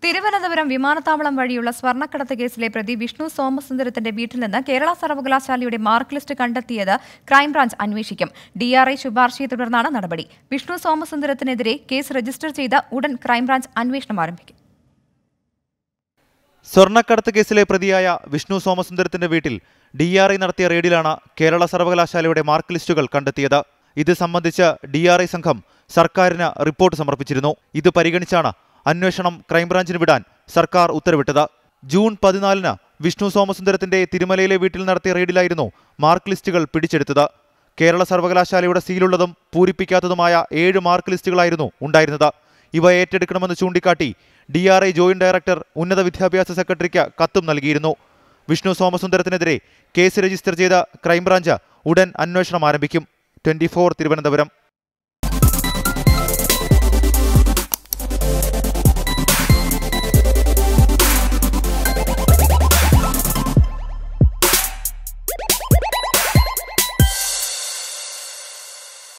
തിരുവനന്തപുരം വിമാനത്താവളം വഴിയുള്ള സ്വർണ്ണക്കടത്ത് കേസിലെ പ്രതി വിഷ്ണു സോമസുന്ദരത്തിന്റെ വീട്ടിൽ നിന്ന് കേരള സർവകലാശാലയുടെ മാർക്ക് ലിസ്റ്റ് കണ്ടെത്തിയത് ക്രൈംബ്രാഞ്ച് അന്വേഷിക്കും ഡിആർഐ ശുപാർശയെ തുടർന്നാണ് നടപടി വിഷ്ണു സോമസുന്ദരത്തിനെതിരെ കേസ് രജിസ്റ്റർ ചെയ്ത ഉടൻ ക്രൈംബ്രാഞ്ച് അന്വേഷണം ആരംഭിക്കും സ്വർണ്ണക്കടത്ത് കേസിലെ പ്രതിയായ വിഷ്ണു സോമസുന്ദരത്തിന്റെ വീട്ടിൽ ഡി ആർ ഐ നടത്തിയ റെയ്ഡിലാണ് കേരള സർവകലാശാലയുടെ മാർക്ക് ലിസ്റ്റുകൾ കണ്ടെത്തിയത് ഇത് സംബന്ധിച്ച് ഡി ആർ ഐ സംഘം സർക്കാരിന് റിപ്പോർട്ട് സമർപ്പിച്ചിരുന്നു ഇത് പരിഗണിച്ചാണ് അന്വേഷണം ക്രൈംബ്രാഞ്ചിന് വിടാൻ സർക്കാർ ഉത്തരവിട്ടത് ജൂൺ പതിനാലിന് വിഷ്ണു സോമസുന്ദരത്തിന്റെ തിരുമലയിലെ വീട്ടിൽ നടത്തിയ റെയ്ഡിലായിരുന്നു മാർക്ക് ലിസ്റ്റുകൾ പിടിച്ചെടുത്തത് കേരള സർവകലാശാലയുടെ സീലുള്ളതും പൂരിപ്പിക്കാത്തതുമായ ഏഴ് മാർക്ക് ലിസ്റ്റുകളായിരുന്നു ഉണ്ടായിരുന്നത് ഇവ ഏറ്റെടുക്കണമെന്ന് ചൂണ്ടിക്കാട്ടി D R I joint director ഉന്നത വിദ്യാഭ്യാസ സെക്രട്ടറിക്ക് കത്തും നൽകിയിരുന്നു വിഷ്ണു സോമസുന്ദരത്തിനെതിരെ കേസ് രജിസ്റ്റർ ചെയ്ത ക്രൈംബ്രാഞ്ച് ഉടൻ അന്വേഷണം ആരംഭിക്കും ട്വന്റി തിരുവനന്തപുരം